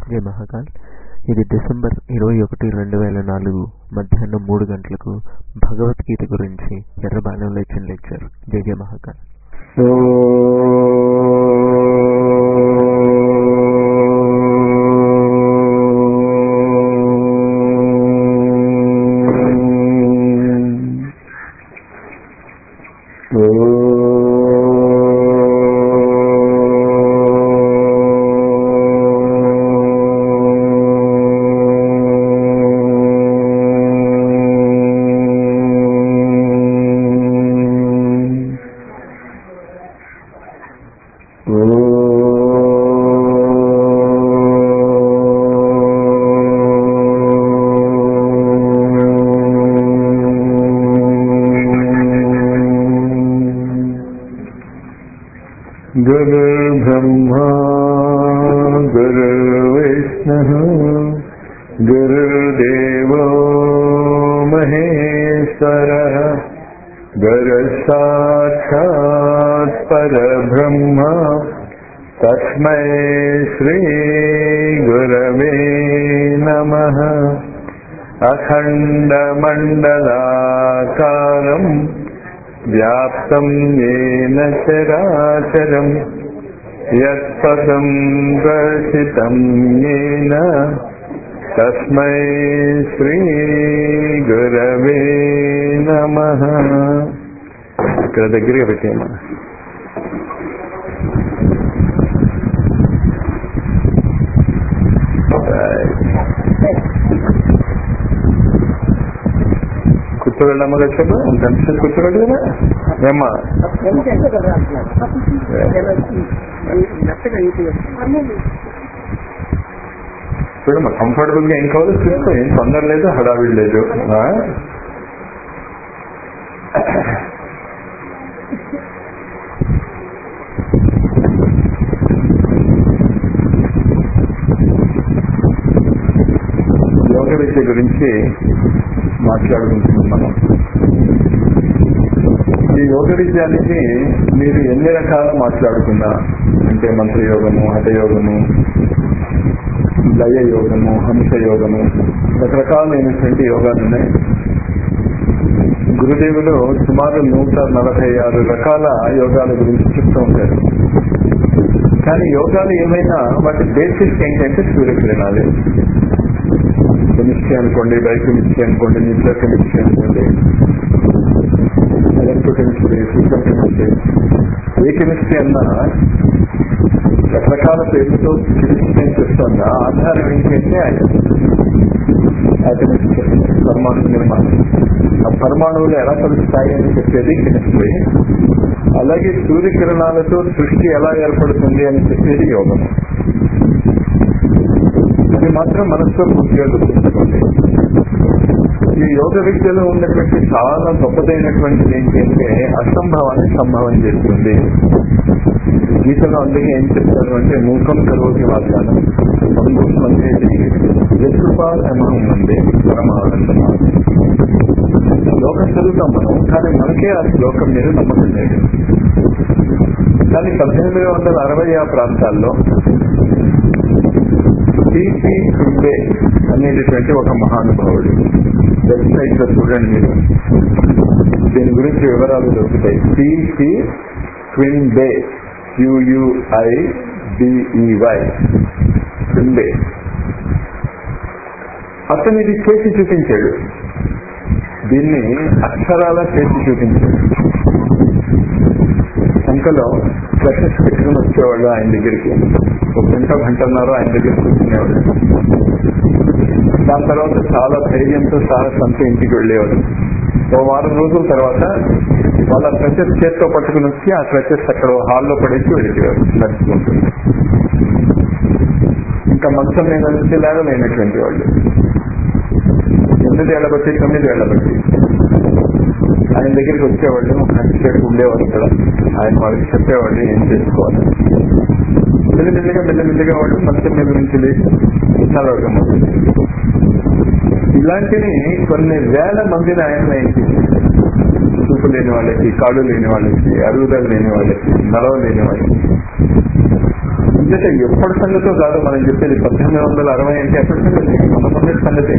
జై మహాకాల్ ఇది డిసెంబర్ ఇరవై ఒకటి రెండు వేల నాలుగు మధ్యాహ్నం మూడు గంటలకు భగవద్గీత గురించి ఎర్రబాలెంలో ఇచ్చిన లెక్చర్ జై జై మహాకాల్ गुरुर्ब्रह्मा गुरुर्विष्णुः गुरुर्देवो महेश्वरः गुरुसाक्षात् परब्रह्म तस्मै श्रीगुरवे नमः अखण्डमण्डलाकारम् व्याप्तं येन चराचरम् यत्पदं दर्शितं येन तस्मै శ్రీగురవే నమ ఇక్కడ దగ్గరగా పెట్టేయమ్మా కూర్చోగలమ్మా చెప్పు ఎంత కూర్చోగలదు కదా ఏమ్మా చూడమ్మా కంఫర్టబుల్ గా ఏం కావాలో చూసుకో ఏం తొందర లేదు హడావిడి లేదు ఆ? యోగ విద్య గురించి మాట్లాడుకుంటున్నాం మనం ఈ యోగ విద్య అనేది మీరు ఎన్ని రకాల మాట్లాడుకున్నా అంటే మంత్రయోగము హఠయోగము లయ యోగము హంస యోగము రకరకాలైనటువంటి యోగాలు ఉన్నాయి గురుదేవులు సుమారు నూట నలభై ఆరు రకాల యోగాల గురించి చెప్తూ ఉంటారు కానీ యోగాలు ఏమైనా వాటి బేసిక్ ఏంటంటే సూర్యకిరణాలే కెమిస్ట్రీ అనుకోండి బయోకెమిస్ట్రీ అనుకోండి న్యూక్లియర్ కెమిస్ట్రీ అనుకోండి ఎలక్ట్రోకెమిస్ట్రీ ఫిజికల్ కెమిస్ట్రీ ఏ కెమిస్ట్రీ అన్నా రకరకాల పేర్లతో కెమిస్ట్రీ అని చెప్తున్నా ఆధారం ఏంటంటే ఆటమిక్ పరమాణు నిర్మాణం ఆ పరమాణువులు ఎలా కలుస్తాయి అని చెప్పేది కెమిస్ట్రీ అలాగే సూర్యకిరణాలతో సృష్టి ఎలా ఏర్పడుతుంది అని చెప్పేది యోగం అది మాత్రం మనసులో పూర్తిగా గుర్తుంచుకోండి ఈ యోగ విద్యలో ఉన్నటువంటి చాలా గొప్పదైనటువంటిది ఏంటంటే అసంభవాన్ని సంభవం చేస్తుంది గీతలో అందుకే ఏం చెప్తారు అంటే మూకం కరోగి వాగ్దానం సంభూషం అంటే ఎత్తుపాలమం ఉంది పరమానందమా శ్లోకం చదువుతాం మనం కానీ మనకే ఆ శ్లోకం మీద నమ్మకం లేదు కానీ పద్దెనిమిది వందల అరవై ఆ ప్రాంతాల్లో టిసి కుంబే అనేటటువంటి ఒక మహానుభావుడు వెబ్సైట్ లో చూడండి మీరు దీని గురించి వివరాలు దొరుకుతాయి టిసి క్వింబే యుయుఐ డిఈవై క్వింబే అతను ఇది చేసి చూపించాడు దీన్ని అక్షరాల చేసి చూపించాడు సంఖలో ఫ్రెషర్స్ పెట్టుకుని వచ్చేవాళ్ళు ఆయన దగ్గరికి ఒక గంట గంటన్నర ఆయన దగ్గర కూర్చునేవాడు దాని తర్వాత చాలా ధైర్యంతో చాలా సంత ఇంటికి వెళ్ళేవాడు ఓ వారం రోజుల తర్వాత వాళ్ళ ఫ్రెషర్స్ చేత్తో పట్టుకుని వచ్చి ఆ ఫ్రెషర్స్ అక్కడ హాల్లో పడేసి వెళ్ళిపోయారు నడుచుకుంటుంది ఇంకా మంచం మీద నుంచి లేగలేనటువంటి వాళ్ళు ఎనిమిది ఏళ్ల బట్టి తొమ్మిది ఏళ్ల బట్టి ఆయన దగ్గరికి వచ్చేవాళ్ళు గంటసేపు ఉండేవారు ఇక్కడ ఆయన వాళ్ళకి చెప్పేవాళ్ళు ఏం చేసుకోవాలి మెల్లిమెల్లిగా మెల్లిమెల్లిగా వాళ్ళు మంచం మీద నుంచి లేచి చదవటం మొదలుపెట్టారు. ఇలాంటివి కొన్ని వేల మందిని ఆయన ఏం చేశారు చూపు లేని వాళ్ళకి కాళ్ళు లేని వాళ్ళకి అరుగుదల లేని వాళ్ళకి నడవ లేని వాళ్ళకి అంటే ఎప్పటి సంగతో కాదు మనం చెప్పేది పద్దెనిమిది వందల అరవై అంటే ఎప్పటి సంగతి మన మొదటి సంగతి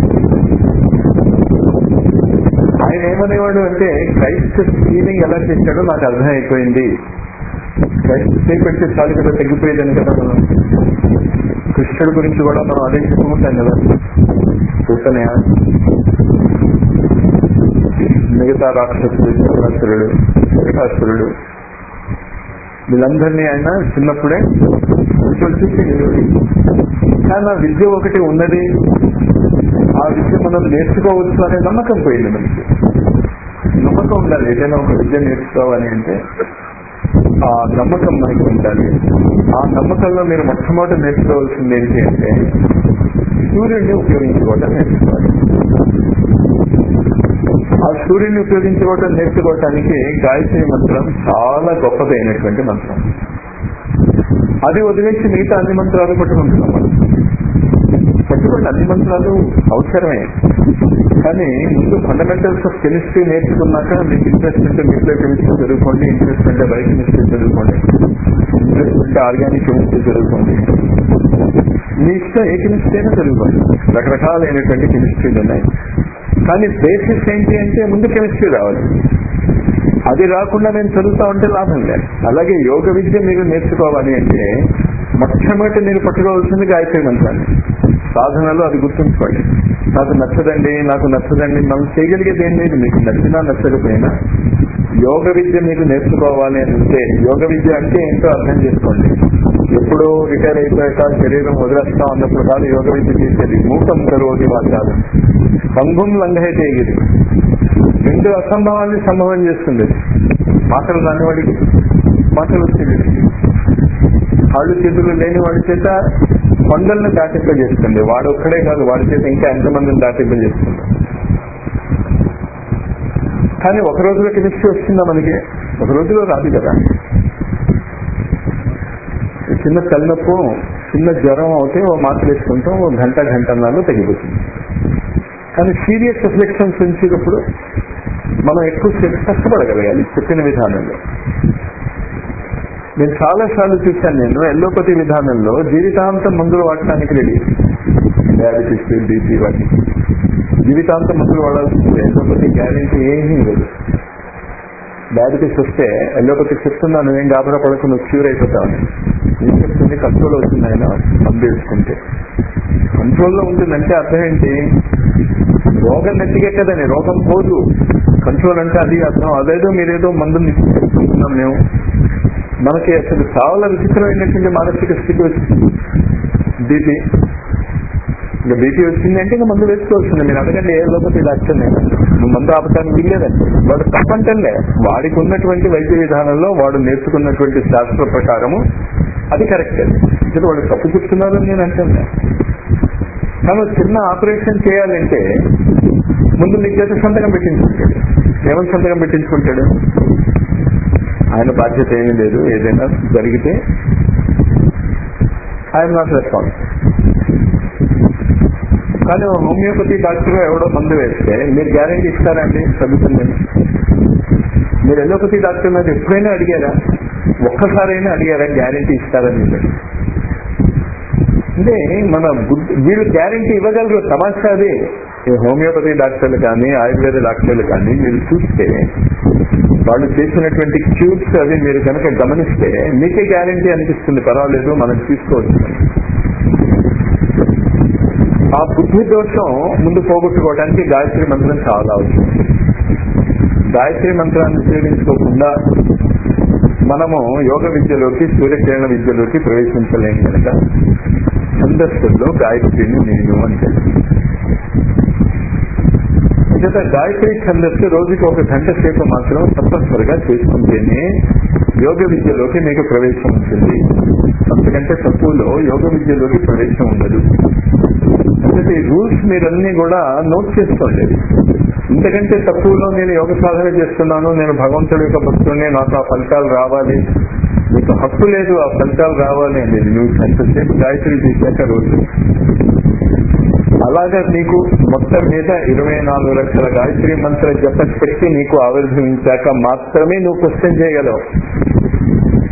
ఆయన ఏమనేవాడు అంటే క్రైస్ట్ ఫీలింగ్ ఎలా చేశాడో నాకు అర్థం అయిపోయింది క్రైస్ట్ సేపు పెడితే చాలు కదా తగ్గిపోయేదని కదా మనం కృష్ణుడి గురించి కూడా మనం అదే చెప్పుకుంటాం కదా చూస్తనే మిగతా రాక్షసుడు చక్రాసురుడు శకటాసురుడు వీళ్ళందరినీ ఆయన చిన్నప్పుడే విజువల్ చూసేది కానీ ఆ విద్య ఒకటి ఉన్నది ఆ విద్య మనం నేర్చుకోవచ్చు అనే నమ్మకం పోయింది మనకి నమ్మకం ఉండాలి ఏదైనా ఒక విద్య నేర్చుకోవాలి అంటే ఆ నమ్మకం మనకి ఉండాలి ఆ నమ్మకంలో మీరు మొట్టమొదటి నేర్చుకోవాల్సింది ఏంటి అంటే సూర్యుడిని ఉపయోగించుకోవటం నేర్చుకోవాలి ఆ సూర్యుడిని ఉపయోగించుకోవటం నేర్చుకోవటానికి గాయత్రి మంత్రం చాలా గొప్పదైనటువంటి మంత్రం అది వదిలేసి మిగతా అన్ని మంత్రాలు పట్టుకుంటున్నాం మనం పట్టుకోండి అన్ని మంత్రాలు అవసరమే కానీ ముందు ఫండమెంటల్స్ ఆఫ్ కెమిస్ట్రీ నేర్చుకున్నాక మీకు ఇంట్రెస్ట్ ఉంటే న్యూక్లియర్ కెమిస్ట్రీ చదువుకోండి ఇంట్రెస్ట్ ఉంటే బయోకెమిస్ట్రీ చదువుకోండి ఇంట్రెస్ట్ ఉంటే ఆర్గానిక్ కెమిస్ట్రీ చదువుకోండి మీ ఇష్టం ఏ కెమిస్ట్రీ అయినా చదువుకోండి రకరకాలైనటువంటి కెమిస్ట్రీలు ఉన్నాయి కానీ బేసిస్ ఏంటి అంటే ముందు కెమిస్ట్రీ రావాలి అది రాకుండా నేను చదువుతా ఉంటే లాభం లేదు అలాగే యోగ విద్య మీరు నేర్చుకోవాలి అంటే మొట్టమొదటి మీరు పట్టుకోవాల్సింది గాయత్రి మంత్రాన్ని సాధనలో అది గుర్తుంచుకోండి నాకు నచ్చదండి నాకు నచ్చదండి మనం చేయగలిగేది ఏం లేదు మీకు నచ్చినా నచ్చకపోయినా యోగ విద్య మీకు నేర్చుకోవాలి అని ఉంటే యోగ విద్య అంటే ఏంటో అర్థం చేసుకోండి ఎప్పుడో రిటైర్ అయిపోయాక శరీరం వదిలేస్తా ఉన్నప్పుడు కాదు యోగ విద్య చేసేది మూకం కరోది వాచాలు పంగుం లంఘైతే ఎగిరి రెండు అసంభవాన్ని సంభవం చేస్తుంది మాటలు రానివాడికి మాటలు వచ్చేది కాళ్ళు చేతులు లేని వాడి చేత కొండలను దాటింపజేస్తుంది వాడు ఒక్కడే కాదు వాడి చేత ఇంకా ఎంతమందిని దాటింపజేస్తుంది కానీ ఒక రోజులో కెమిస్ట్రీ వస్తుందా మనకి ఒక రోజులో రాదు కదా చిన్న తలనొప్పు చిన్న జ్వరం అవుతే ఓ మాత్ర వేసుకుంటాం ఓ గంట గంటన్నరలో తగ్గిపోతుంది కానీ సీరియస్ రిఫ్లెక్షన్స్ ఉంచేటప్పుడు మనం ఎక్కువసేపు కష్టపడగలగాలి చెప్పిన విధానంలో నేను చాలా సార్లు చూశాను నేను ఎల్లోపతి విధానంలో జీవితాంతం మందులు వాడటానికి రెడీ డయాబెటీస్ బీపీ వాటి జీవితాంతం మందులు వాడాల్సింది ఎల్లోపతి గ్యారెంటీ ఏమీ లేదు డయాబెటీస్ వస్తే ఎల్లోపతి చెప్తున్నా నువ్వేం గాబరా పడకు నువ్వు క్యూర్ అయిపోతావు ఏం చెప్తుంది కంట్రోల్ అవుతుంది ఆయన మందు వేసుకుంటే కంట్రోల్లో ఉంటుందంటే అర్థం ఏంటి రోగం నెత్తికెక్కదని రోగం పోదు కంట్రోల్ అంటే అది అర్థం అదేదో మీరేదో మందులు తీసుకుంటున్నాం మేము మనకి అసలు చాలా విచిత్రమైనటువంటి మానసిక స్థితి వచ్చింది బీపీ ఇంకా బీపీ వచ్చింది అంటే ఇంకా మందు వేసుకోవాల్సింది మీరు అడగండి ఏ లోపల డాక్టర్ నేను నువ్వు మందు ఆపటానికి వీల్లేదండి వాడు తప్పంటలే వాడికి ఉన్నటువంటి వైద్య విధానంలో వాడు నేర్చుకున్నటువంటి శాస్త్ర ప్రకారము అది కరెక్ట్ ఇది వాడు తప్పు చెప్తున్నారని నేను అంటున్నా కానీ చిన్న ఆపరేషన్ చేయాలంటే ముందు నీ చేత సంతకం పెట్టించుకుంటాడు ఏమని సంతకం పెట్టించుకుంటాడు ఆయన బాధ్యత ఏమీ లేదు ఏదైనా జరిగితే ఆయన నాట్ రెస్పాన్స్ కానీ హోమియోపతి డాక్టర్ ఎవడో మందు వేస్తే మీరు గ్యారంటీ ఇస్తారండి చదువుతుంది మీరు ఎలోపతి డాక్టర్ మీద ఎప్పుడైనా అడిగారా ఒక్కసారైనా అడిగారా గ్యారంటీ ఇస్తారని మీరు అంటే మన బుద్ధి వీళ్ళు గ్యారంటీ ఇవ్వగలరు తమాషా అది ఈ హోమియోపతి డాక్టర్లు కానీ ఆయుర్వేద డాక్టర్లు కానీ మీరు చూస్తే వాళ్ళు చేసినటువంటి క్యూబ్స్ అవి మీరు కనుక గమనిస్తే మీకే గ్యారంటీ అనిపిస్తుంది పర్వాలేదు మనం తీసుకోవచ్చు ఆ బుద్ధి దోషం ముందు పోగొట్టుకోవడానికి గాయత్రి మంత్రం చాలా అవసరం గాయత్రి మంత్రాన్ని ఉపయోగించుకోకుండా మనము యోగ విద్యలోకి సూర్యకిరణ విద్యలోకి ప్రవేశించలేము కనుక ఛందస్సుల్లో గాయత్రిని నేను అంటే అంచేత గాయత్రి ఛందస్సు రోజుకి ఒక గంట సేపు మాత్రం తప్పనిసరిగా చేసుకుంటేనే యోగ విద్యలోకి మీకు ప్రవేశం ఉంటుంది అంతకంటే తక్కువలో యోగ విద్యలోకి ప్రవేశం ఉండదు అంటే ఈ రూల్స్ మీరన్నీ కూడా నోట్ చేసుకోండి ఇంతకంటే తక్కువలో నేను యోగ సాధన చేస్తున్నాను నేను భగవంతుడి యొక్క భక్తుడిని నాకు ఆ ఫలితాలు రావాలి మీకు హక్కు లేదు ఆ ఫలితాలు రావాలి అని నువ్వు ఎంతసేపు గాయత్రి చేశాక రోజు అలాగా నీకు మొత్తం మీద ఇరవై నాలుగు లక్షల గాయత్రి మంత్ర జప శక్తి నీకు ఆవిర్భవించాక మాత్రమే నువ్వు క్వశ్చన్ చేయగలవు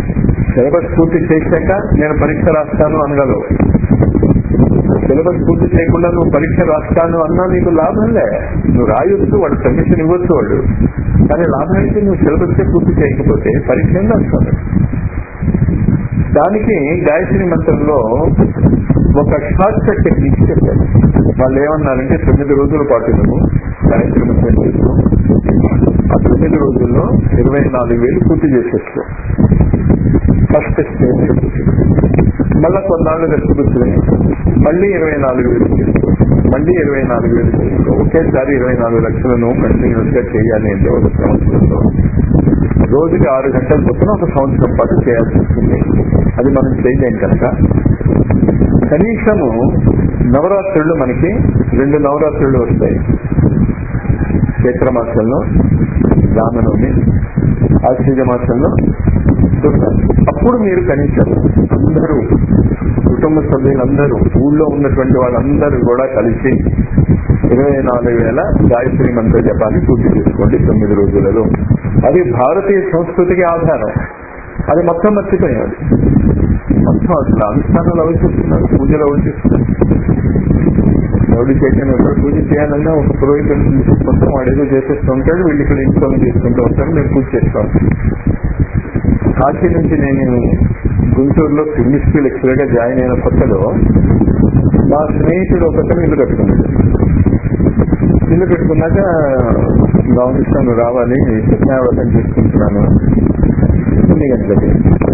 సిలబస్ పూర్తి చేశాక నేను పరీక్ష రాస్తాను అనగలవు సిలబస్ పూర్తి చేయకుండా నువ్వు పరీక్ష రాస్తాను అన్నా నీకు లాభంలే నువ్వు రాయొచ్చు వాడు పర్మిషన్ ఇవ్వచ్చు వాడు కానీ లాభం అయితే నువ్వు సిలబస్ పూర్తి చేయకపోతే పరీక్ష ఏం రాస్తాను దానికి గాయత్రి మంత్రంలో ఒక షార్ట్ కట్ టెక్నిక్ చెప్పారు వాళ్ళు ఏమన్నారంటే తొమ్మిది రోజుల పాటు నువ్వు గాయత్రి మంత్రం చేస్తూ ఆ తొమ్మిది రోజుల్లో ఇరవై నాలుగు వేలు పూర్తి చేసేస్తావు ఫస్ట్ స్టేజ్ మళ్ళా కొన్నాళ్ళు రెస్ట్ కూర్చుని మళ్ళీ ఇరవై నాలుగు వేలు చేసుకో మళ్ళీ ఇరవై నాలుగు వేలు చేసుకో ఒకేసారి ఇరవై నాలుగు లక్షలను కంటిన్యూస్ గా చేయాలి అంటే ఒక సంవత్సరంలో రోజుకి ఆరు గంటల చొప్పున ఒక సంవత్సరం పాటు చేయాల్సి వస్తుంది అది మనం చేయలేం కనుక కనీసము నవరాత్రులు మనకి రెండు నవరాత్రులు వస్తాయి చైత్రమాసంలో రామనవమి ఆశ్చర్య మాసంలో దుర్గాష్టమి. అప్పుడు మీరు కనీసం అందరూ కుటుంబ సభ్యులందరూ ఊళ్ళో ఉన్నటువంటి వాళ్ళందరూ కూడా కలిసి ఇరవై నాలుగు వేల గాయత్రి మంత్ర జపాన్ని పూర్తి చేసుకోండి తొమ్మిది రోజులలో అది భారతీయ సంస్కృతికి ఆధారం అది మొత్తం మర్చిపోయాడు మొత్తం అసలు అనుష్ఠానాలు ఆలోచిస్తున్నారు పూజలు ఆలోచిస్తున్నారు ఎవరి చైతన్యం ఎక్కడ పూజ చేయాలన్నా ఒక పురోహితుడిని తీసుకుంటాం వాడు ఏదో చేసేస్తూ ఉంటాడు వీళ్ళు ఇక్కడ ఇంట్లో చేసుకుంటూ ఉంటారు మేము పూజ చేస్తాం కాశీ నుంచి నేను గుంటూరులో కెమిస్ట్రీ లెక్చరర్ గా జాయిన్ అయిన కొత్తలో మా స్నేహితుడు ఒకతను ఇల్లు కట్టుకున్నాడు ఇల్లు కట్టుకున్నాక రామకృష్ణ నువ్వు రావాలి సత్యావ్రతం చేసుకుంటున్నాను తొమ్మిది గంటలకి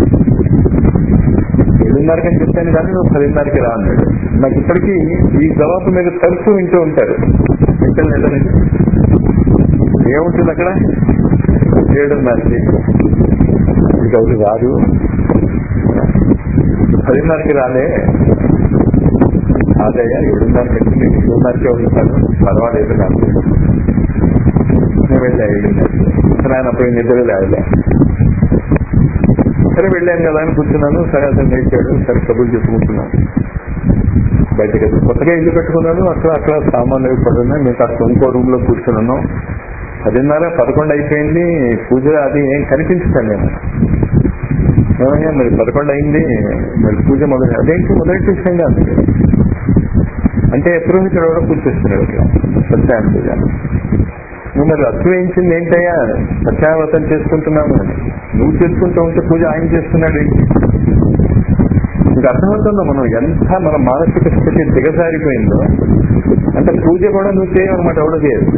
ఏడున్నరకి అని చెప్పాను కానీ నువ్వు పదిన్నరకి రా అన్నాడు నాకు ఇప్పటికీ ఈ జవాబు మీద తరచూ వింటూ ఉంటారు వింటారు లేదండి ఏముంటుంది అక్కడ ఏడున్నరకి ఇంకెవరు రారు పదిన్నరకి రాలే ఆదయ్య ఏడున్నరకి వచ్చి నేను ఏడున్నరకే ఉంటాను పర్వాలేదు నాకు నేను వెళ్ళా ఏడున్నరకి అసలు ఆయన అప్పుడు నిద్ర లేవలే సరే వెళ్ళాను కదా అని కూర్చున్నాను సరే అతను లేచాడు సరే కబుర్లు చెప్పుకుంటున్నాను బయటకి వెళ్ళి కొత్తగా ఇల్లు కట్టుకున్నాను అక్కడ అక్కడ సామాన్లు పడున్నాయి మేము కాస్త ఇంకో రూమ్ లో కూర్చున్నాను పదిన్నర పదకొండు అయిపోయింది పూజ అది ఏం కనిపించటం నేను ఏమయ్యా మరి పదకొండు అయింది మరి పూజ మొదలు అదేంటి మొదలెట్టేసండి అందుకే అంటే పురోహితుడు ఎవరో పూజ చేస్తున్నాడు ఇక్కడ సత్యాన్ని పూజ నువ్వు మరి రక్తం వేయించింది ఏంటయ్యా సత్యావ్రతం చేసుకుంటున్నావు అని నువ్వు చేసుకుంటూ ఉంటే పూజ ఆయన చేస్తున్నాడు ఏంటి నీకు అర్థమవుతుందో మనం ఎంత మన మానసిక స్థితి దిగజారిపోయిందో అంటే పూజ కూడా నువ్వు చేయమన్నమాట ఎవడో చేయదు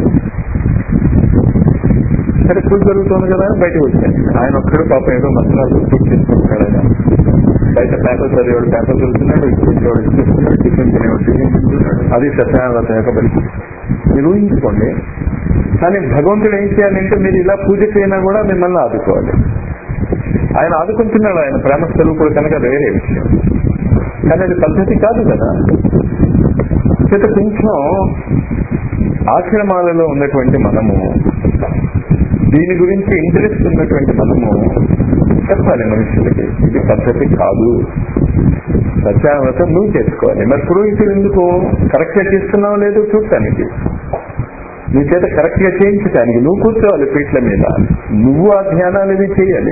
సరే పూజ జరుగుతుంది కదా అని బయటకు వచ్చాను ఆయన ఒక్కడు పాపం ఏదో మంత్రాలు పూజ చేసుకుంటున్నాడు ఆయన బయట పేపర్ చదివాడు పేపర్ చదువుతున్నాడు ఇచ్చేవాడు ఇచ్చేస్తున్నాడు టిఫిన్ తినేవాడు టిఫిన్ తింటున్నాడు అది సత్యావ్రతం యొక్క పరిస్థితి మీరు ఊహించుకోండి కానీ భగవంతుడు ఏం చేయాలంటే మీరు ఇలా పూజ చేయనా కూడా మిమ్మల్ని ఆదుకోవాలి ఆయన ఆదుకుంటున్నాడు ఆయన ప్రేమ స్వరూపుడు కనుక వేరే విషయం కానీ అది పద్ధతి కాదు కదా చేత కొంచెం ఆశ్రమాలలో ఉన్నటువంటి మనము దీని గురించి ఇంట్రెస్ట్ ఉన్నటువంటి మనము చెప్పాలి మనుషులకి ఇది పద్ధతి కాదు సత్యావ్రతం నువ్వు చేసుకోవాలి మరి పురోహితులు ఎందుకు కరెక్ట్ గా చేస్తున్నావు లేదో చూడటానికి నీ చేత కరెక్ట్ గా చేయించడానికి నువ్వు కూర్చోవాలి పీట్ల మీద నువ్వు ఆ ధ్యానాలు ఇవి చేయాలి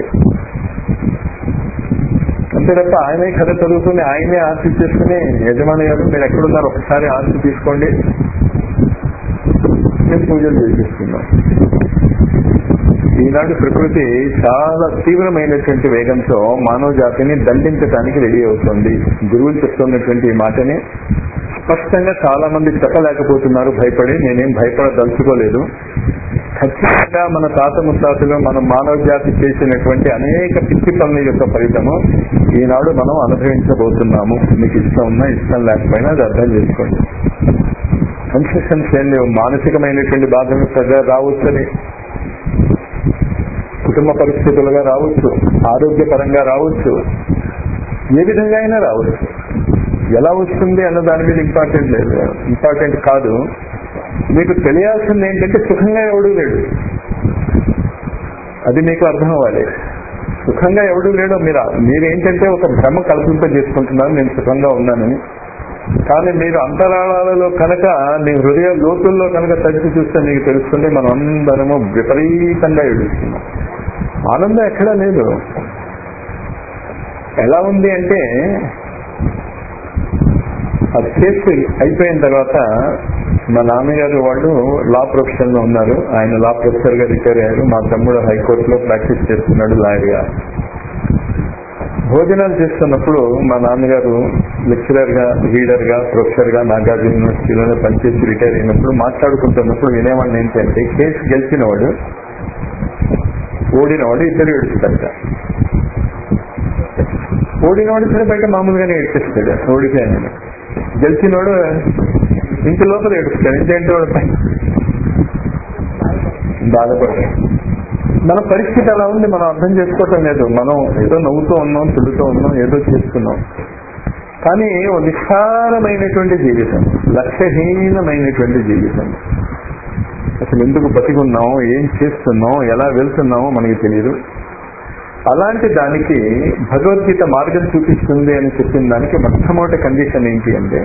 అంతే తప్ప ఆయనే కథ చదువుకుని ఆయనే ఆర్తి చేసుకుని యజమాని గారు మీరు ఎక్కడున్నారు ఒకసారి ఆర్తి తీసుకోండి మేము పూజలు చేసేస్తున్నాం ఈనాడు ప్రకృతి చాలా తీవ్రమైనటువంటి వేగంతో మానవ జాతిని దండించడానికి రెడీ అవుతుంది గురువులు చెప్తున్నటువంటి ఈ మాటని స్పష్టంగా చాలా మంది చెప్పలేకపోతున్నారు భయపడి నేనేం భయపడదలుచుకోలేదు ఖచ్చితంగా మన తాత ముత్తాతలు మన మానవ జాతి చేసినటువంటి అనేక పిచ్చి పనుల యొక్క ఫలితము ఈనాడు మనం అనుభవించబోతున్నాము మీకు ఇష్టం ఉన్నా ఇష్టం లేకపోయినా అది అర్థం చేసుకోండి కన్సెషన్స్ ఏం లేవు మానసికమైనటువంటి బాధలు పెద్ద రావచ్చని కుటుంబ పరిస్థితులుగా రావచ్చు ఆరోగ్యపరంగా రావచ్చు ఏ విధంగా అయినా రావచ్చు ఎలా వస్తుంది అన్న దాని మీద ఇంపార్టెంట్ లేదు ఇంపార్టెంట్ కాదు మీకు తెలియాల్సింది ఏంటంటే సుఖంగా ఎవడూ లేడు అది మీకు అర్థం అవ్వాలి సుఖంగా ఎవడూ లేడో మీరు మీరేంటంటే ఒక భ్రమ కల్పింప చేసుకుంటున్నారు నేను సుఖంగా ఉన్నానని కానీ మీరు అంతరాళాలలో కనుక మీ హృదయ లోతుల్లో కనుక తగ్గి చూస్తే మీకు తెలుస్తుంది మనం అందరము విపరీతంగా ఏడుస్తున్నాం ఆనందం ఎక్కడా లేదు ఎలా ఉంది అంటే ఆ కేసు అయిపోయిన తర్వాత మా నాన్నగారు వాళ్ళు లా ప్రొఫెషన్ లో ఉన్నారు ఆయన లా ప్రొఫెసర్ గా రిటైర్ అయ్యారు మా తమ్ముడు హైకోర్టులో ప్రాక్టీస్ చేస్తున్నాడు లాయర్ గా భోజనాలు చేస్తున్నప్పుడు మా నాన్నగారు లెక్చరర్ గా రీడర్ గా ప్రొఫెసర్ గా నాగార్జున యూనివర్సిటీలోనే పనిచేసి రిటైర్ అయినప్పుడు మాట్లాడుకుంటున్నప్పుడు వినేవాడిని ఏంటంటే కేసు గెలిచినవాడు ఓడినవాడు ఇద్దరు ఏడుస్తారట ఓడినవాడు సరే బయట మామూలుగానే ఏడ్చేస్తాడు ఓడిపోయాను గెలిచినవాడు ఇంటి లోపల ఏడుస్తాడు ఇంటి వాడు పైన బాధపడతాడు మన పరిస్థితి అలా ఉంది మనం అర్థం చేసుకోవటం లేదు మనం ఏదో నవ్వుతూ ఉన్నాం తిరుగుతూ ఉన్నాం ఏదో చేస్తున్నాం కానీ ఓ నిస్సారమైనటువంటి జీవితం లక్ష్యహీనమైనటువంటి జీవితం అసలు ఎందుకు బతికున్నాం ఏం చేస్తున్నాం ఎలా వెళ్తున్నామో మనకి తెలియదు అలాంటి దానికి భగవద్గీత మార్గం చూపిస్తుంది అని చెప్పిన దానికి మొట్టమొదటి కండిషన్ ఏంటి అంటే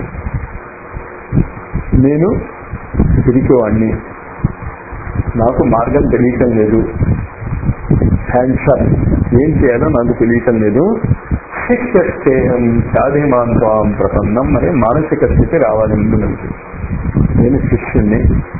నేను పిరికివాణ్ణి నాకు మార్గం తెలియటం లేదు హ్యాండ్స్ అప్ ఏం చేయాలో నాకు తెలియటం లేదు శిక్షేహం సాధిమాంత్వాం ప్రసన్నం అనే మానసిక స్థితి రావాలి ముందు నుంచి నేను శిష్యుణ్ణి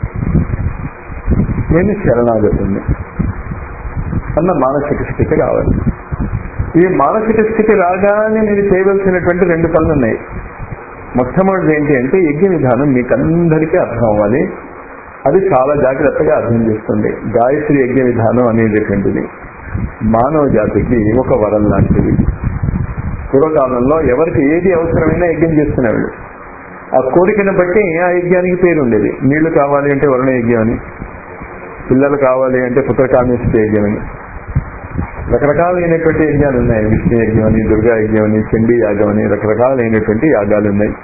నేను శరణాగతుణ్ణి అన్న మానసిక స్థితి రావాలి ఈ మానసిక స్థితి రాగానే మీరు చేయవలసినటువంటి రెండు పనులు ఉన్నాయి మొట్టమొదటి ఏంటి అంటే యజ్ఞ విధానం మీకందరికీ అర్థం అవ్వాలి అది చాలా జాగ్రత్తగా అర్థం చేస్తుంది గాయత్రి యజ్ఞ విధానం అనేటటువంటిది మానవ జాతికి ఒక వరం లాంటిది పూర్వకాలంలో ఎవరికి ఏది అవసరమైనా యజ్ఞం చేస్తున్నాడు ఆ కోరికను బట్టి ఆ యజ్ఞానికి పేరు ఉండేది నీళ్లు కావాలి అంటే వరుణ యజ్ఞం అని పిల్లలు కావాలి అంటే పుత్రకామేశ్వర యజ్ఞం అని రకరకాలైనటువంటి యజ్ఞాలు ఉన్నాయి విష్ణు యజ్ఞం అని దుర్గా యజ్ఞం అని చండీ యాగం అని రకరకాలైనటువంటి యాగాలు ఉన్నాయి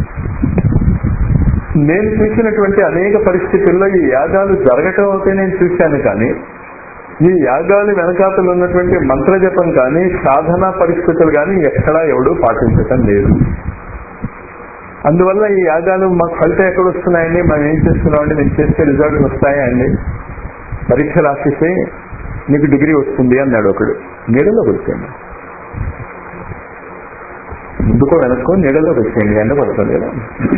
నేను చూసినటువంటి అనేక పరిస్థితుల్లో ఈ యాగాలు జరగటం అయితే నేను చూశాను కానీ ఈ యాగాలు వెనకాతలు ఉన్నటువంటి మంత్రజపం కానీ సాధన పరిస్థితులు కానీ ఎక్కడా ఎవడు పాటించటం లేదు అందువల్ల ఈ యాగాలు మాకు ఫలితం ఎక్కడ వస్తున్నాయండి మనం ఏం చేస్తున్నామండి నేను చేస్తే రిజల్ట్ వస్తాయా అండి పరీక్ష రాసిస్తే నీకు డిగ్రీ వస్తుంది అన్నాడు ఒకడు నీడలో వచ్చేయండి ముందుకో వెనక్కో నీడలో వచ్చేయండి ఎండ పడుతుంది కదా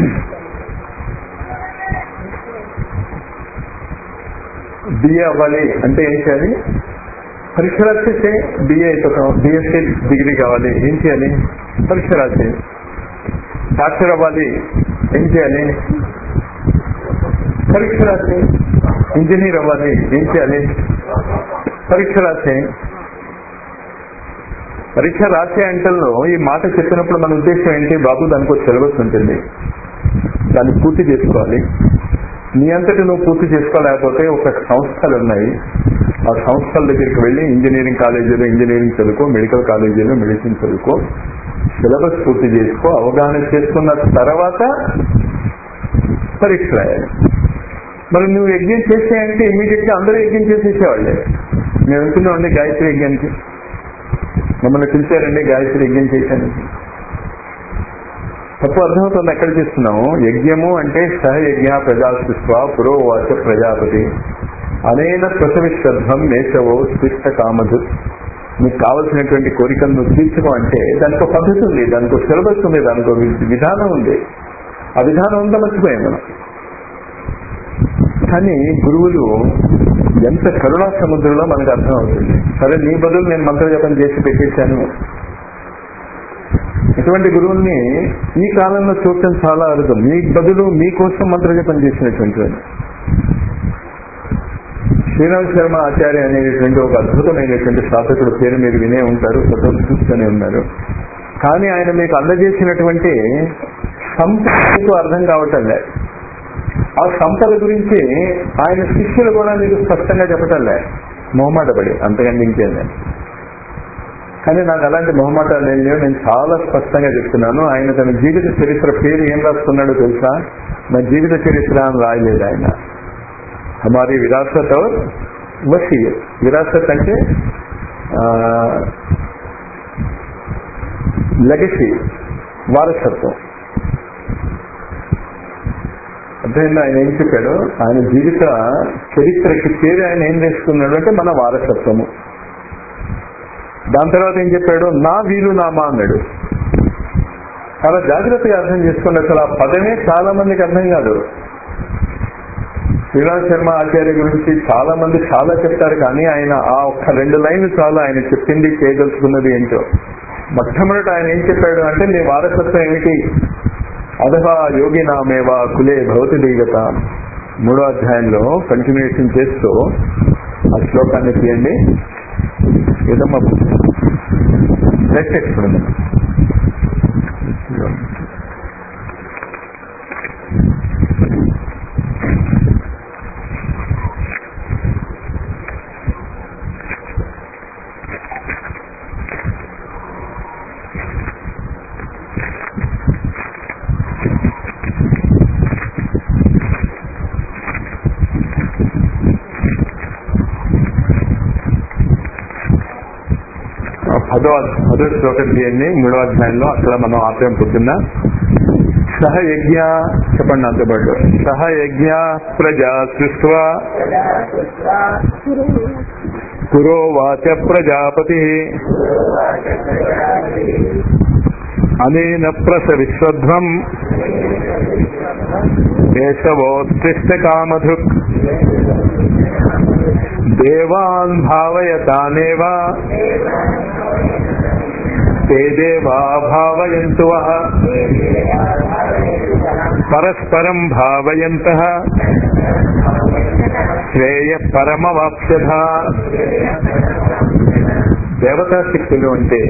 బిఏ అవ్వాలి అంటే ఏం చేయాలి పరీక్ష రాసేస్తే బిఏ అయిపోతాం బిఎస్సీ డిగ్రీ కావాలి ఏం చేయాలి పరీక్ష రాసే డాక్టర్ అవ్వాలి ఏం చేయాలి పరీక్ష రాసే ఇంజనీర్ అవ్వాలి ఏం చేయాలి పరీక్ష రాసే పరీక్ష రాసే అంటల్లో ఈ మాట చెప్పినప్పుడు మన ఉద్దేశం ఏంటి బాబు దానికి ఒక సిలబస్ ఉంటుంది దాన్ని పూర్తి చేసుకోవాలి నీ అంతటి నువ్వు పూర్తి చేసుకోలేకపోతే ఒక సంస్థలు ఉన్నాయి ఆ సంస్థల దగ్గరికి వెళ్ళి ఇంజనీరింగ్ కాలేజీలో ఇంజనీరింగ్ చదువుకో మెడికల్ కాలేజీలో మెడిసిన్ చదువుకో సిలబస్ పూర్తి చేసుకో అవగాహన చేసుకున్న తర్వాత పరీక్ష రాయాలి మరి నువ్వు యజ్ఞం చేసేయంటే ఇమీడియట్ గా అందరూ యజ్ఞం చేసేసేవాళ్ళే మేము వెళ్తున్నామండి గాయత్రి యజ్ఞానికి మమ్మల్ని పిలిచారండి గాయత్రి యజ్ఞం చేశాను తప్పు అర్థమవుతుంది ఎక్కడ చేస్తున్నాము యజ్ఞము అంటే సహయజ్ఞ ప్రజాస్తిత్వ పురోవాచ ప్రజాపతి అనేన ప్రసవిశ్రద్ధం మేషవో స్పృష్ట కామధు నీకు కావలసినటువంటి కోరికను నువ్వు తీర్చుకో అంటే దానికి ఒక పద్ధతి ఉంది దానికి ఒక సిలబస్ ఉంది దానికి ఒక విధానం ఉంది ఆ విధానం అంతా మర్చిపోయాం మనం కానీ గురువులు ఎంత కరుణా సముద్రంలో మనకు అర్థం అవుతుంది సరే నీ బదులు నేను మంత్రజపం చేసి పెట్టేశాను ఇటువంటి గురువుల్ని ఈ కాలంలో చూడటం చాలా అరుదు మీ బదులు మీకోసం మంత్రజపం చేసినటువంటి వాడు శ్రీరామ్ శర్మ ఆచార్య అనేటువంటి ఒక అద్భుతమైనటువంటి శాసకుడు పేరు మీరు వినే ఉంటారు ఫోటోలు చూస్తూనే ఉన్నారు కానీ ఆయన మీకు అందజేసినటువంటి సంపద మీకు అర్థం కావటం లేదు ఆ సంపద గురించి ఆయన శిష్యులు కూడా మీకు స్పష్టంగా చెప్పటం లే మొహమాటపడి అంతకంటే ఇంకేం లేదు కానీ నాకు అలాంటి మొహమాటాలు ఏం లేవు నేను చాలా స్పష్టంగా చెప్తున్నాను ఆయన తన జీవిత చరిత్ర పేరు ఏం రాస్తున్నాడో తెలుసా నా జీవిత చరిత్ర అని రాయలేదు ఆయన హమారి విరాసత్ और వసీయత్ విరాసత్ అంటే లెగసీ వారసత్వం అర్థమైంది ఆయన ఏం చెప్పాడు ఆయన జీవిత చరిత్రకి పేరు ఆయన ఏం చేసుకున్నాడు అంటే మన వారసత్వము దాని తర్వాత ఏం చెప్పాడు నా వీలు నామా అన్నాడు చాలా జాగ్రత్తగా అర్థం చేసుకోండి అసలు ఆ పదమే చాలా మందికి అర్థం కాదు శ్రీరామ్ శర్మ ఆచార్య గురించి చాలా మంది చాలా చెప్తారు కానీ ఆయన ఆ ఒక్క రెండు లైన్లు చాలా ఆయన చెప్పింది చేయదలుచుకున్నది ఏంటో మొట్టమొదట ఆయన ఏం చెప్పాడు అంటే నీ వారసత్వం ఏమిటి అదహా యోగి నామేవా కులే భవతి దిగత మూడో అధ్యాయంలో కంటిన్యూషన్ చేస్తూ ఆ శ్లోకాన్ని తీయండి ఏదమ్మా నెక్స్ట్ ఎక్స్పెరిమెంట్ పదో పదో శ్లోకం తీయండి మూడో అధ్యాయంలో అక్కడ మనం ఆప్యాయం పొద్దున్న సహ యజ్ఞ చెప్పండి నాతో పాటు సహ యజ్ఞ ప్రజా సృష్వా పురోవాచ ప్రజాపతి అనేన ప్రసవిశ్వధ్వం కేశవోత్తిష్ట కామధుక్ దేవాన్ భావయతానేవ ते देवा भावयन्तु वः परस्परम् भावयन्तः శ్రేయ పరమవాప్యధ దేవతా శక్తులు అంటే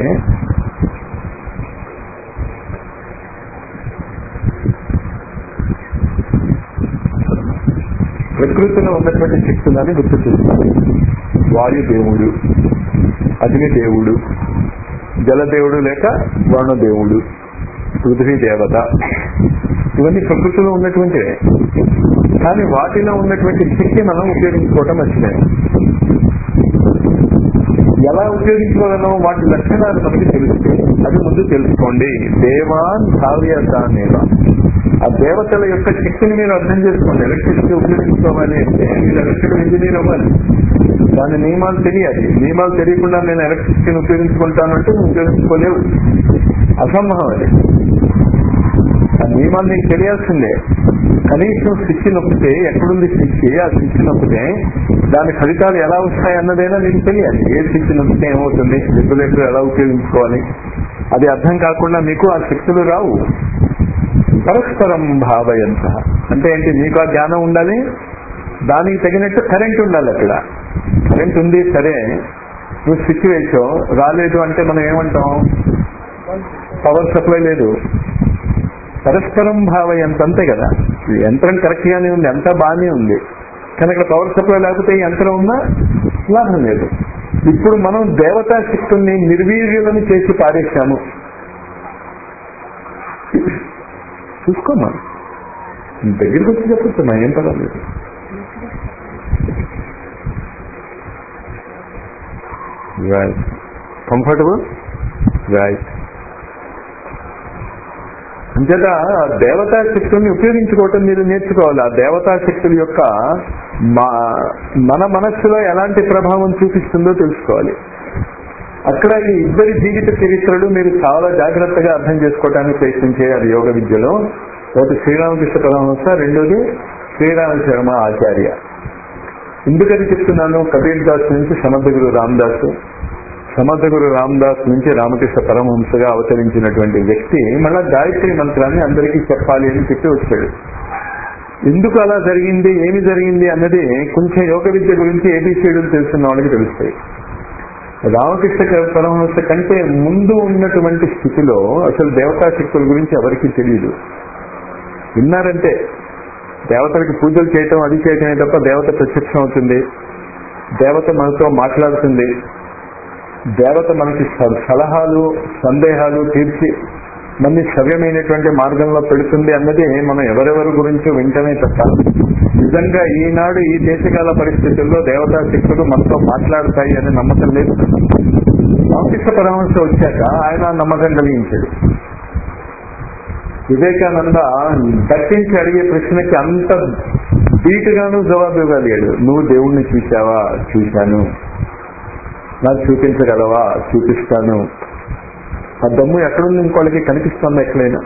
ప్రకృతిలో ఉన్నటువంటి శక్తులని గుర్తు చేస్తారు వాయుదేవుడు అగ్ని దేవుడు జలదేవుడు లేక వరుణదేవుడు పృథ్వీ దేవత ఇవన్నీ ప్రకృతిలో ఉన్నటువంటివే కానీ వాటిలో ఉన్నటువంటి శక్తి మనం ఉపయోగించుకోవటం మర్చిపోయాం ఎలా ఉపయోగించుకోగలం వాటి లక్షణాలు మనకి తెలుస్తాయి అది ముందు తెలుసుకోండి దేవాన్ భావ్యతానేవ ఆ దేవతల యొక్క శక్తిని మీరు అర్థం చేసుకోండి ఎలక్ట్రిసిటీ ఉపయోగించుకోవాలి అంటే మీరు ఎలక్ట్రికల్ ఇంజనీర్ అవ్వాలి దాని నియమాలు తెలియాలి నియమాలు తెలియకుండా నేను ఎలక్ట్రిసిటీని ఉపయోగించుకుంటానంటే నువ్వు ఉపయోగించుకోలేవు అసంభవం అది ఆ నియమాలు నీకు తెలియాల్సిందే కనీసం స్విచ్ నొక్కితే ఎక్కడుంది స్విచ్ ఆ స్విచ్ నొక్కితే దాని ఫలితాలు ఎలా వస్తాయి అన్నదైనా నీకు తెలియాలి ఏ స్విచ్ నొక్కితే ఏమవుతుంది రెగ్యులేటర్ ఎలా ఉపయోగించుకోవాలి అది అర్థం కాకుండా మీకు ఆ శక్తులు రావు పరస్పరం భావయంత అంటే ఏంటి నీకు ఆ జ్ఞానం ఉండాలి దానికి తగినట్టు కరెంట్ ఉండాలి అక్కడ కరెంట్ ఉంది సరే నువ్వు స్విచ్ వేసావు రాలేదు అంటే మనం ఏమంటాం పవర్ సప్లై లేదు పరస్పరం భావయంత అంతే కదా ఈ యంత్రం కరెక్ట్ గానే ఉంది అంతా బాగానే ఉంది కానీ ఇక్కడ పవర్ సప్లై లేకపోతే ఈ యంత్రం ఉన్నా లాభం లేదు ఇప్పుడు మనం దేవతా శక్తుల్ని నిర్వీర్యులను చేసి పారేశాము చూసుకోమా దగ్గరికి వచ్చి చెప్పొచ్చు ఏం పర్వాలేదు రైట్ కంఫర్టబుల్ రైట్ అంచేత దేవతా శక్తుల్ని ఉపయోగించుకోవటం మీరు నేర్చుకోవాలి ఆ దేవతా శక్తుల యొక్క మన మనస్సులో ఎలాంటి ప్రభావం చూపిస్తుందో తెలుసుకోవాలి అక్కడ ఈ ఇద్దరి జీవిత చరిత్రలు మీరు చాలా జాగ్రత్తగా అర్థం చేసుకోవడానికి ప్రయత్నం చేయాలి యోగ విద్యలో ఒకటి శ్రీరామకృష్ణ పరమహంస రెండోది శ్రీరామ శర్మ ఆచార్య ఎందుకని చెప్తున్నాను కబీర్ దాస్ నుంచి సమర్థగురు రామదాస్ సమర్థగురు రామదాస్ నుంచి రామకృష్ణ పరమహంసగా అవతరించినటువంటి వ్యక్తి మళ్ళా గాయత్రి మంత్రాన్ని అందరికీ చెప్పాలి అని చెప్పి వచ్చాడు ఎందుకు అలా జరిగింది ఏమి జరిగింది అన్నది కొంచెం యోగ విద్య గురించి ఏబిసిడీలు తెలుసున్న వాళ్ళకి తెలుస్తాయి రామకృష్ణ పరమహంస కంటే ముందు ఉన్నటువంటి స్థితిలో అసలు దేవతా శక్తుల గురించి ఎవరికి తెలియదు విన్నారంటే దేవతలకి పూజలు చేయటం అది చేయటమే తప్ప దేవత ప్రత్యక్షం అవుతుంది దేవత మనతో మాట్లాడుతుంది దేవత మనకి సలహాలు సందేహాలు తీర్చి మళ్ళీ సవ్యమైనటువంటి మార్గంలో పెడుతుంది అన్నది మనం ఎవరెవరి గురించో వింటమే తప్ప నిజంగా ఈనాడు ఈ దేశకాల పరిస్థితుల్లో దేవతా శక్తులు మనతో మాట్లాడతాయి అనే నమ్మకం లేదు రామకృష్ణ పరమహంస వచ్చాక ఆయన నమ్మకం కలిగించాడు వివేకానంద దక్కించి అడిగే ప్రశ్నకి అంత ధీటుగాను జవాబు ఇవ్వగలిగాడు నువ్వు దేవుణ్ణి చూశావా చూశాను నాకు చూపించగలవా చూపిస్తాను ఆ దమ్ము ఎక్కడుంది ఇంకోళ్ళకి కనిపిస్తుందా ఎక్కడైనా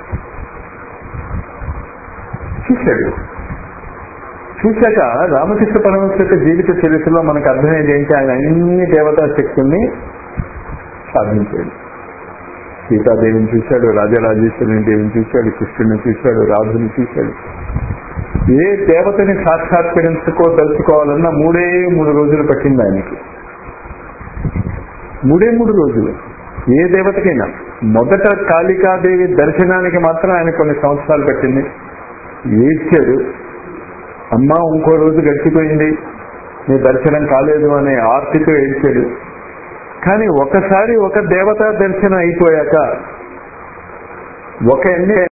చూశాడు చూశాక రామకృష్ణ పరమహంస యొక్క జీవిత చరిత్రలో మనకు అర్థమయ్యేది ఏంటి ఆయన అన్ని దేవతా శక్తుల్ని సాధించాడు సీతాదేవిని చూశాడు రాజరాజేశ్వరిని దేవిని చూశాడు కృష్ణుని చూశాడు రాధుని చూశాడు ఏ దేవతని సాక్షాత్కరించుకో తలుచుకోవాలన్నా మూడే మూడు రోజులు పట్టింది ఆయనకి మూడే మూడు రోజులు ఏ దేవతకైనా మొదట కాళికాదేవి దర్శనానికి మాత్రం ఆయన కొన్ని సంవత్సరాలు పట్టింది ఏడ్చాడు అమ్మ ఇంకో రోజు గడిచిపోయింది నీ దర్శనం కాలేదు అనే ఆర్తితో ఏడ్చాడు కానీ ఒకసారి ఒక దేవతా దర్శనం అయిపోయాక ఒక ఎన్ని